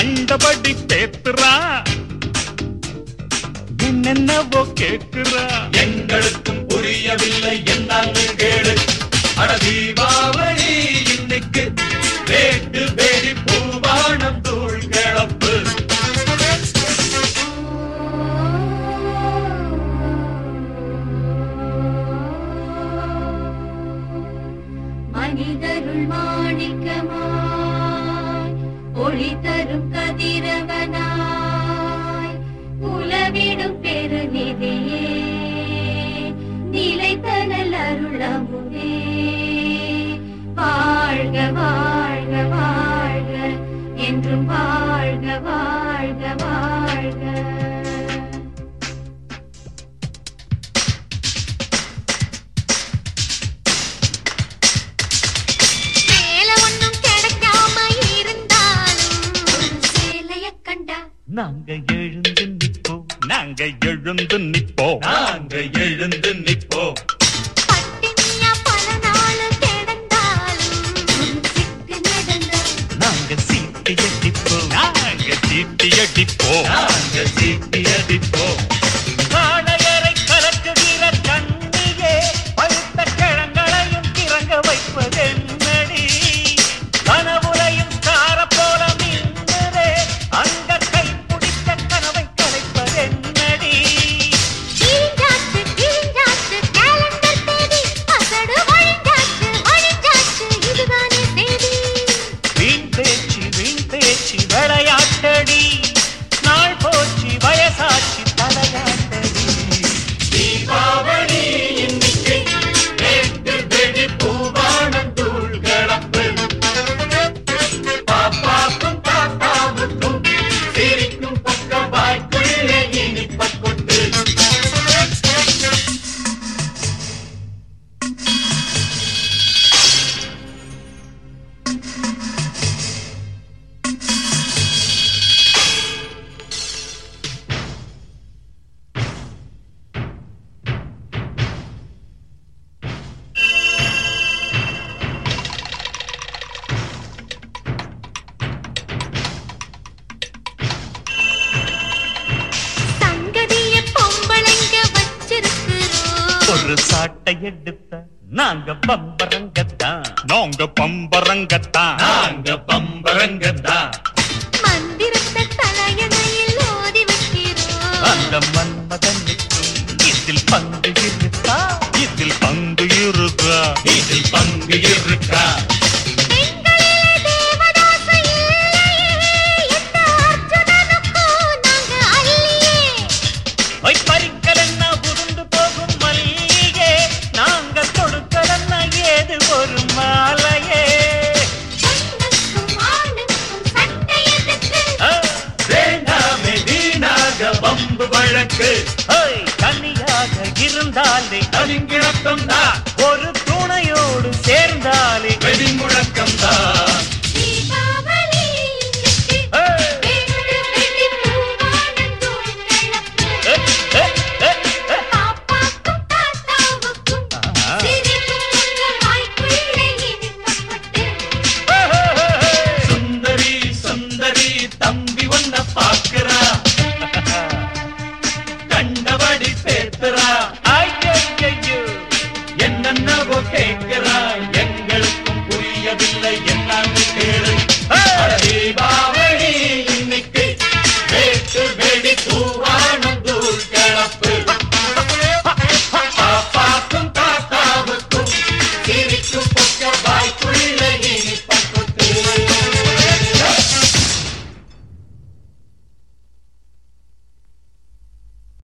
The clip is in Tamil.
கண்டபடி பேத்துறா என்னென்னவோ கேக்குறா எங்களுக்கும் புரியவில்லை என்னன்னு கேளு அட தீபாவளி இன்னைக்கு வேட்டு வேடி பூவானம் தூள் கிளப்பு மனிதருள் மாணிக்கமாய் ஒளி தரும் கதிரவனாய் உலவிடும் பெருநிதியே நிலைத்தனல் அருளமுதே வாழ்க வாழ்க வாழ்க என்றும் வாழ்க வாழ்க வாழ்க சேல ஒண்ணும் கிடைக்காம இருந்தாலும் ஒரு சேலைய கண்டா நாங்க எழுந்து நிப்போம் நாங்க எழுந்து நிப்போம் நாங்க எழுந்து நிப்போம் பட்டினியா பல நாள் கிடந்தாலும் ஒரு சிக்கு நடந்தா நாங்க சீட்டி அடிப்போம் நாங்க சீட்டி அடிப்போம் நாங்க சீட்டி அடிப்போம் காளையரை கலக்குகிற கண்ணியே பழுத்த கிழங்களையும் கிறங்க வைப்பதென்னடி கனவுலையும் கார போல மின்னதே அங்க கை பிடித்த கனவை கலைப்பதென்னடி கிழிஞ்சாச்சு கிழிஞ்சாச்சு கேலண்டர் தேதி அசடு ஒழிஞ்சாச்சு ஒழிஞ்சாச்சு இதுதானே தேதி வீண் பேச்சு வீண் பேச்சு விளையாட்டடி நாள் போச்சு வயசாச்சு தலையாட்டடி தீபாவளி இன்னைக்கு வேட்டு வெடி பூவானம் தூள் கிளப்பு பாப்பாக்கும் தாத்தாவுக்கும் சிரிக்கும் பக்க வாய்க்குள்ளே இனிப்ப கொண்டு சங்கதிய பொம்பளைங்க வச்சிருக்கிறோம் ஒரு சாட்டை எடுத்த நாங்க பம்பரங்கத்தான் நாங்க பம்பரங்கத்தான் நாங்க பம்பரங்கத்தான் மந்திரத்தை தலையணையில் ஓதி வைக்கிறோம் அந்த மன்மதனுக்கும் இதில் பங்கு இருக்கா இதில் பங்கு இருக்கா இதில் பங்கு இருக்கா பெண்களிலே தேவதாசை இல்லையே எந்த அர்ஜுனனுக்கும் நாங்க அல்லியே ஒய் பறிக்கலன்னா உருண்டு போகும் மல்லிகே நாங்க கொடுக்கலன்னா ஏது ஒரு மாலையே பெண்ணுக்கும் ஆணுக்கும் சண்டை எதுக்கு ஆ, வேண்டாமே வீணாக பம்பு வழக்கு ஓய், தனியாக இருந்தாலே தனிங்கிழக்கம் தான் ஒரு துணையோடு சேர்ந்தாலே வெடி முழக்கம் தான் தீபாவளி இன்னைக்கு ஏய், வேட்டு வெடி பூவானம் தூள் கிளப்பு ஏய், ஏய், ஏய், ஏய். பாப்பாக்கும் தாத்தாவுக்கும் ஆஹா. சிரிக்கும் உங்கள் வாய்க்குள்ளே இனிக்கப்பட்டு சுந்தரி சுந்தரி தம்பி ஒன்ன பாக்குறா கண்டபடி பேத்துறா ஐயையையோ. என்னென்னவோ கேட்கிறா எங்களுக்கும் புரியவில்லை என்னன்னு கேளு ஏய். அட தீபாவளி இன்னைக்கு வேட்டு வெடி பூவா